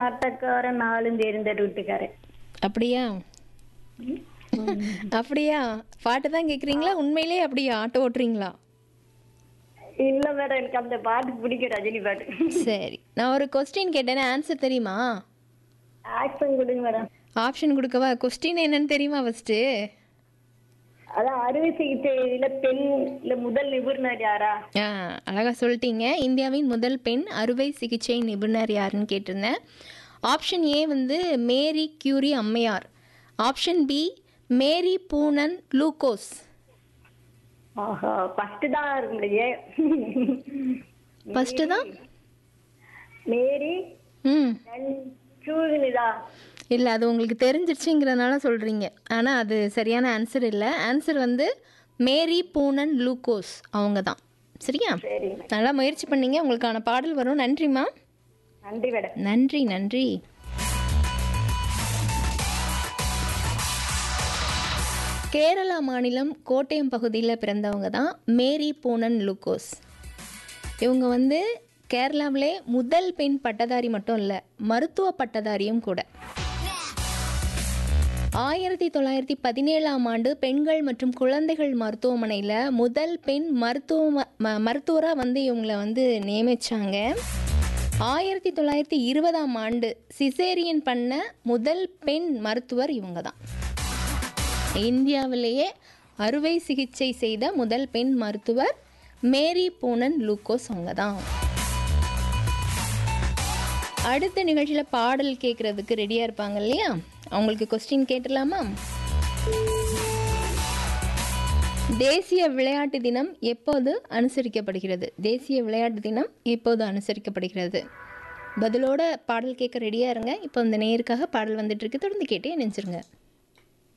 ஆட்டக்காரன் நாளும் தெரிந்த வீட்டுக்காரன் அப்படியா அப்படியா பாட்டு தான் கேட்குறீங்களா உண்மையிலே அப்படியா ஆட்டோ ஓட்டுறீங்களா இல்ல மேடம் எனக்கு அந்த பாட்டு பிடிக்கும் ரஜினி பாட்டு சரி நான் ஒரு கொஸ்டின் கேட்டேனே ஆன்சர் தெரியுமா ஆக்ஷன் கொடுங்க மேடம் ஆப்ஷன் கொடுக்கவா கொஸ்டின் என்னன்னு தெரியுமா ஃபர்ஸ்ட்டு அதான் அறுவை சிகிச்சையில பெண் இல்ல முதல் நிபுணர் யாரா ஆ அழகாக சொல்லிட்டீங்க இந்தியாவின் முதல் பெண் அறுவை சிகிச்சை நிபுணர் யாருன்னு கேட்டிருந்தேன் ஆப்ஷன் ஏ வந்து மேரி கியூரி அம்மையார் ஆப்ஷன் பி மேரி பூனன் குளுக்கோஸ் ஆஹா ஃபர்ஸ்ட் தான் இருக்க முடியும் ஃபஸ்ட்டு தான் மேரி ம் சூழ்நிதா இல்லை அது உங்களுக்கு தெரிஞ்சிருச்சுங்கிறதுனால சொல்கிறீங்க ஆனால் அது சரியான ஆன்சர் இல்லை ஆன்சர் வந்து மேரி பூனன் குளுக்கோஸ் அவங்க தான் சரியா சரி நல்லா முயற்சி பண்ணீங்க உங்களுக்கான பாடல் வரும் நன்றிம்மா நன்றி மேடம் நன்றி நன்றி கேரளா மாநிலம் கோட்டயம் பகுதியில் பிறந்தவங்க தான் மேரி பூனன் லுக்கோஸ் இவங்க வந்து கேரளாவிலே முதல் பெண் பட்டதாரி மட்டும் இல்லை மருத்துவ பட்டதாரியும் கூட ஆயிரத்தி தொள்ளாயிரத்தி பதினேழாம் ஆண்டு பெண்கள் மற்றும் குழந்தைகள் மருத்துவமனையில் முதல் பெண் மருத்துவ ம- மருத்துவரா வந்து இவங்களை வந்து நியமிச்சாங்க ஆயிரத்தி தொள்ளாயிரத்தி இருபதாம் ஆண்டு சிசேரியன் பண்ண முதல் பெண் மருத்துவர் இவங்க தான் இந்தியாவிலேயே அறுவை சிகிச்சை செய்த முதல் பெண் மருத்துவர் மேரி பூனன் லூக்கோஸ் அவங்க தான் அடுத்த நிகழ்ச்சியில் பாடல் கேட்குறதுக்கு ரெடியாக இருப்பாங்க இல்லையா அவங்களுக்கு கொஸ்டின் கேட்டலாமா தேசிய விளையாட்டு தினம் எப்போது அனுசரிக்கப்படுகிறது தேசிய விளையாட்டு தினம் எப்போது அனுசரிக்கப்படுகிறது பதிலோட பாடல் கேட்க ரெடியாக இருங்க இப்போ இந்த நேருக்காக பாடல் வந்துட்டு இருக்கு தொடர்ந்து கேட்டே நினைச்சிருங்க